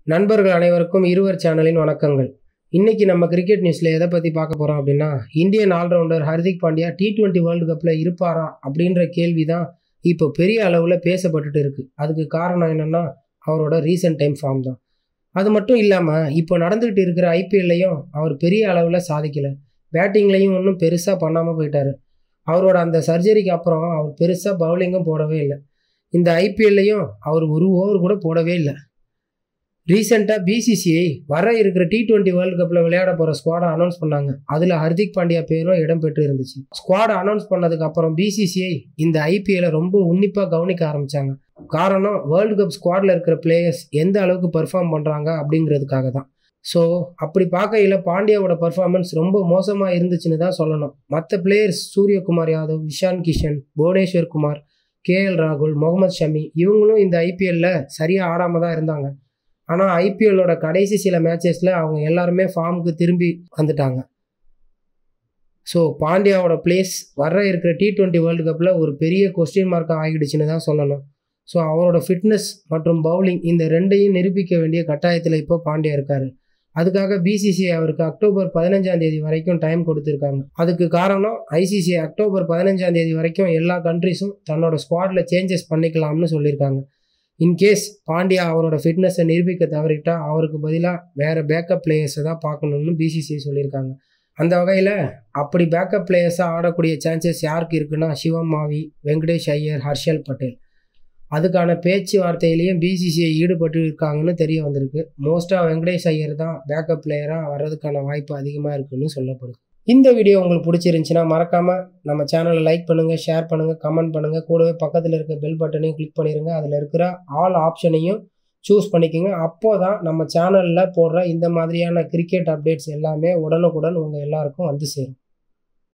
நண்பர்கள் அனைவருக்கும் இருவர் சேனலின் வணக்கங்கள் இன்னைக்கு நம்ம கிரிக்கெட் நியூஸில் எதை பற்றி பார்க்க போகிறோம் அப்படின்னா Indian allrounder Hardik Pandya T twenty world கப்பில் இருப்பாரா அப்படின்ற கேள்வி தான் இப்போ பெரிய அளவில் பேசப்பட்டுட்டு இருக்கு அதுக்கு காரணம் என்னென்னா அவரோட ரீசன்ட் டைம் ஃபார்ம் தான் அது மட்டும் இல்லாமல் இப்போ நடந்துகிட்டு இருக்கிற ஐபிஎல்லையும் அவர் பெரிய அளவில் சாதிக்கலை பேட்டிங்லையும் ஒன்றும் பெருசாக பண்ணாமல் போயிட்டாரு அவரோட அந்த சர்ஜரிக்கு அப்புறம் அவர் பெருசாக பவுலிங்கும் போடவே இல்லை இந்த ஐபிஎல்லையும் அவர் ஒரு ஓவர் கூட போடவே இல்லை ரீசெண்டாக பிசிசிஐ வர இருக்கிற டி டுவெண்ட்டி வேர்ல்டு கப்பில் விளையாட போகிற ஸ்குவாடை அனௌன்ஸ் பண்ணாங்க அதில் ஹர்திக் பாண்டியா பேரும் இடம்பெற்று இருந்துச்சு ஸ்குவாடை அனௌன்ஸ் பண்ணதுக்கு அப்புறம் பிசிசிஐ இந்த ஐபிஎல்லை ரொம்ப உன்னிப்பாக கவனிக்க ஆரம்பித்தாங்க காரணம் வேர்ல்டு கப் ஸ்குவாடில் இருக்கிற பிளேயர்ஸ் எந்த அளவுக்கு பெர்ஃபார்ம் பண்ணுறாங்க அப்படிங்கிறதுக்காக தான் ஸோ அப்படி பார்க்கையில் பாண்டியாவோட பர்ஃபார்மன்ஸ் ரொம்ப மோசமாக இருந்துச்சுன்னு தான் சொல்லணும் மற்ற பிளேயர்ஸ் சூரியகுமார் யாதவ் விஷான் கிஷன் புவனேஸ்வர் குமார் கேஎல் ராகுல் முகமது ஷமி இவங்களும் இந்த ஐபிஎல்ல சரியாக ஆடாமல் தான் இருந்தாங்க ஆனால் ஐபிஎல்லோட கடைசி சில மேட்சஸில் அவங்க எல்லாருமே ஃபார்முக்கு திரும்பி வந்துட்டாங்க ஸோ பாண்டியாவோட பிளேஸ் வர இருக்கிற டி டுவெண்ட்டி வேர்ல்டு கப்பில் ஒரு பெரிய கொஸ்டின் மார்க்காக ஆகிடுச்சுன்னு தான் சொல்லணும் ஸோ அவரோட ஃபிட்னஸ் மற்றும் பவுலிங் இந்த ரெண்டையும் நிரூபிக்க வேண்டிய கட்டாயத்தில் இப்போ பாண்டியா இருக்காரு அதுக்காக பிசிசிஐ அவருக்கு அக்டோபர் பதினஞ்சாம் தேதி வரைக்கும் டைம் கொடுத்துருக்காங்க அதுக்கு காரணம் ஐசிசி அக்டோபர் பதினஞ்சாம் தேதி வரைக்கும் எல்லா கண்ட்ரிஸும் தன்னோட ஸ்குவாடில் சேஞ்சஸ் பண்ணிக்கலாம்னு சொல்லியிருக்காங்க இன்கேஸ் பாண்டியா அவரோட ஃபிட்னஸை நிரூபிக்க தவறிட்டா அவருக்கு பதிலாக வேறு பேக்கப் பிளேயர்ஸை தான் பார்க்கணும்னு பிசிசிஐ சொல்லியிருக்காங்க அந்த வகையில் அப்படி பேக்கப் பிளேயர்ஸாக ஆடக்கூடிய சான்சஸ் யாருக்கு இருக்குன்னா சிவம் மாவி வெங்கடேஷ் ஐயர் ஹர்ஷல் பட்டேல் அதுக்கான பேச்சுவார்த்தையிலையும் பிசிசிஐ ஈடுபட்டு இருக்காங்கன்னு தெரிய வந்திருக்கு மோஸ்ட்டாக வெங்கடேஷ் ஐயர் தான் பேக்கப் பிளேயராக வர்றதுக்கான வாய்ப்பு அதிகமாக இருக்குன்னு சொல்லப்படுது இந்த வீடியோ உங்களுக்கு பிடிச்சிருந்துச்சுன்னா மறக்காமல் நம்ம சேனலை லைக் பண்ணுங்கள் ஷேர் பண்ணுங்கள் கமெண்ட் பண்ணுங்கள் கூடவே பக்கத்தில் இருக்க பெல் பட்டனையும் கிளிக் பண்ணிடுங்க அதில் இருக்கிற ஆல் ஆப்ஷனையும் சூஸ் பண்ணிக்கோங்க அப்போ தான் நம்ம சேனலில் போடுற இந்த மாதிரியான கிரிக்கெட் அப்டேட்ஸ் எல்லாமே உடனுக்குடன் உங்கள் எல்லாருக்கும் வந்து சேரும்